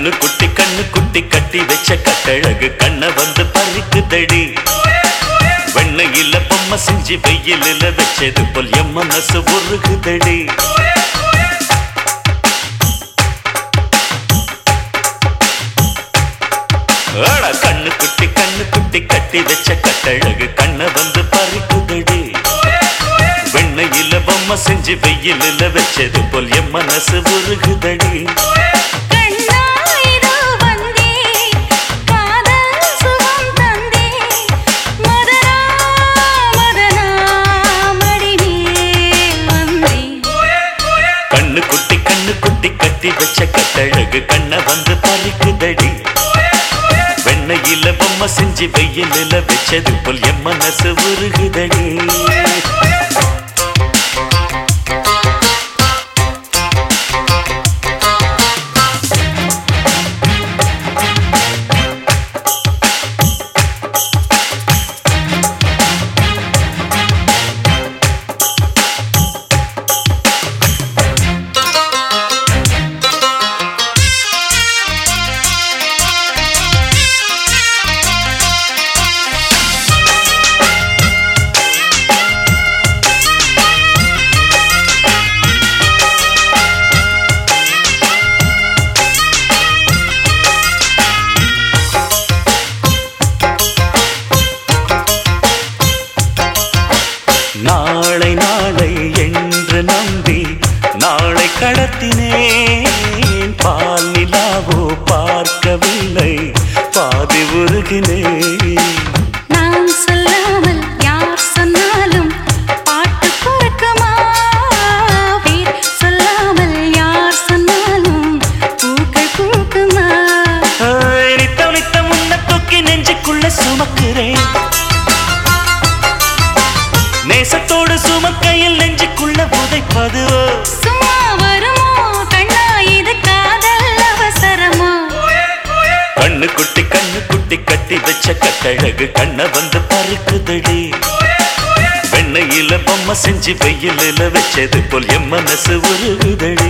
கண்ணு குட்டி கண்ணு குட்டி கட்டி வச்ச கட்டழகு கண்ண வந்து பறிக்குதடி வெண்ணையில பொம்மை செஞ்சு வெயிலில வச்சது போல் என் மனசு உருகுதடி ஆட கண்ணு குட்டி கண்ணு குட்டி கட்டி வச்ச கட்டழகு கண்ண வந்து பறிக்குதடி வெண்ணையில பொம்மை செஞ்சு வெயிலில வச்சது போல் என் மனசு உருகுதடி கண்ணா இதோ வந்தே காதல் சுகம் தந்தே மதனா மதனா மடிமேல் வந்தே கண்ணு குட்டி கண்ணு குட்டி கட்டி வச்ச கட்டழகு கண்ண வந்து பறிக்குதடி வெண்ணையில பொம்மை செஞ்சு வெயிலில வச்சது போல் என் மனசு உருகுதடி நாளை நாளை என்று நம்பி நாளை கடத்தினேன் பால் நிலாவோ பார்க்கவில்லை பாதி உருகினேன் நான் சொல்லாமல் யார் சொன்னாலும் பாட்டு பொறுக்குமா பேர் சொல்லாமல் யார் சொன்னாலும் பூக்கள் பூக்குமா ஆய், நித்தம் நித்தம் உன்னை தூக்கி நெஞ்சுக்குள்ள சுமக்கிறேன் நேசத்தோடு சுமக்கையில் நெஞ்சுக்குள்ள புதைப்பதுவோ சும்மா வருமோ கண்ணா இது காதல் அவசரமோ கண்ணு குட்டி கண்ணு குட்டி கட்டி வச்ச கட்டழகு கண்ண வந்து பறிக்குதடி வெண்ணையில பொம்மை செஞ்சு வெயிலில வச்சது போல் என் மனசு உருகுதடி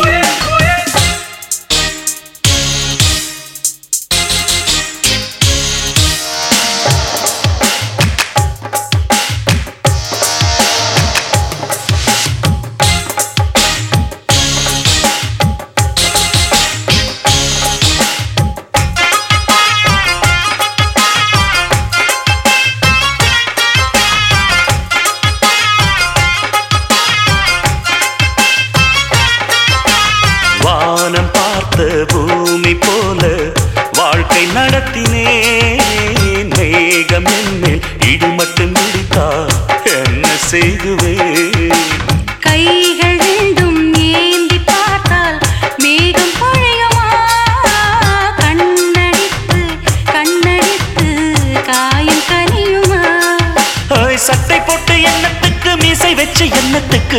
வானம் பார்த்த பூமி போல வாழ்க்கை நடத்தினேன் மேகம் என்னில் இடிமட்டும் இடித்தா என்ன செய்குவேன் கைகள் ரெண்டும் ஏந்தி பார்த்தால் மேகம் பொழியுமா கண்ணடித்து கண்ணடித்து காயம் கனியுமா ஆய், சட்டை போட்டு எண்ணத்துக்கு மீசை வச்சு எண்ணத்துக்கு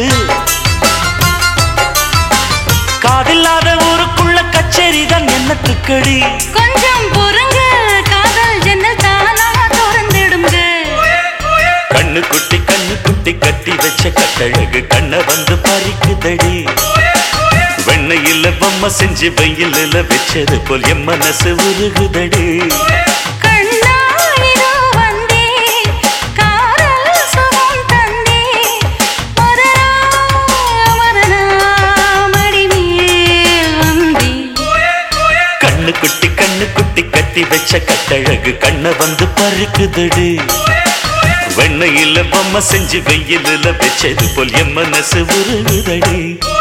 காதில்லாத ஊருக்குள்ள கச்சேரி தான் எண்ணத்துக்கடி கொஞ்சம் பொறுங்க காதல் ஜன்னல் தானா திறந்திடுங்க கண்ணு குட்டி கண்ணு குட்டி கட்டி வச்ச கட்டழகு கண்ண வந்து பறிக்குதடி வெண்ணையில பொம்மை செஞ்சு வெயிலில வச்சது போல் என் மனசு உருகுதடி கண்ணா இதோ வந்தே காதல் சுகம் தந்தே மதனா மதனா மடிமேல் வந்தே கண்ணு குட்டி கண்ணு குட்டி கட்டி வச்ச கட்டழகு கண்ண வந்து பறிக்குதடி வெண்ணையில பொம்மை செஞ்சு வெயிலில வச்சது போல் என் மனசு உருகுதடி